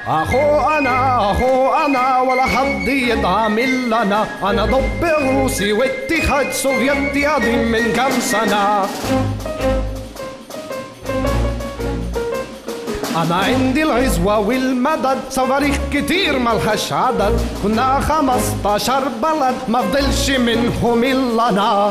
اخو انا اخو انا ولا حد يدعم لنا انا ضب روسي واتحاد سوفيتي قديم من كام سنه أنا عندي العزوة والمدد صواريخ كتير ملهاش عدد كنا خمستاشر بلد ما فضلش منهم إلا أنا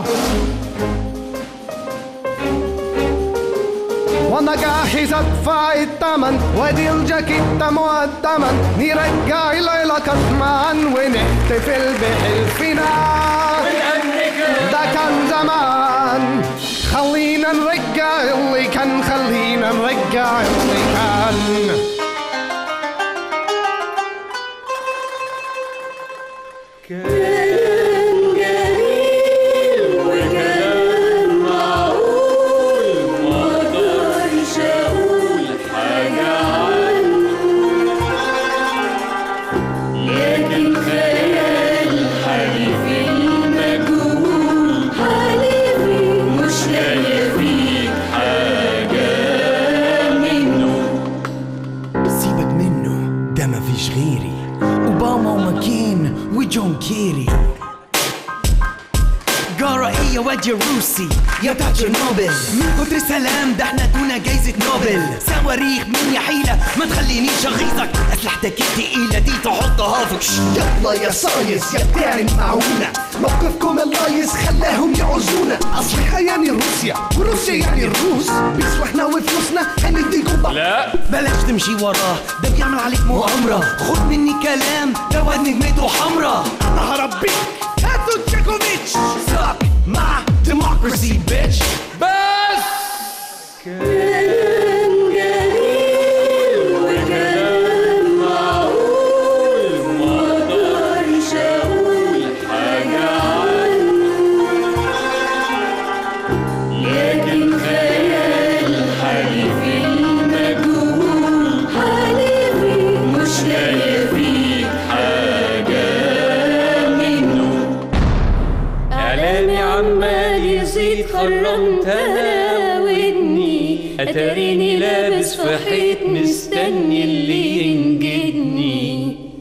وانا جاهز ادفع التمن وادي الجاكيتة مقدما نرجع العلاقات معا ونحتفل بحلفنا ده كان زمان خلينا نرجع اللي كان خلينا نرجع اللي كان كان جميل وكان معقول ما اقدرش اقول حاجة عنه لكن خيال حليفي المجهول حليفي مش لاقي فيك حاجة منه سيبك منه ده مفيش غيري اوباما وماكين وجون كيري جارة ايه يا واد يا روسي يا بتاع تشيرنوبل من كتر سلام ده احنا دونا جايزة نوبل صواريخ مين يا حيلة ما تخلينيش اغيظك اسلحتك التقيلة دي تحطها في كش يلا يا صايص يا بتاع المعونة موقفكم اللايص خلاهم يعوزونا أصلحة يعني روسيا وروسيا يعني الروس بس واحنا وفلوسنا هنديكم بعض بلاش تمشي وراه ده بيعمل عليك مؤامرة خد مني كلام ده واد نجمته حمرا انا هربيك هاتوا تشيكوفيتش ساك مع ديموكراسي بيتش كان جميل وكان معقول ما اقدرش اقول حاجة عنه لكن خيال حليفي المجهول حليفي مش لاقي فيك حاجة منه إعلامي عمال يزيد خرمتها ودني أتاريني لابس في حيط مستني اللي ينجدني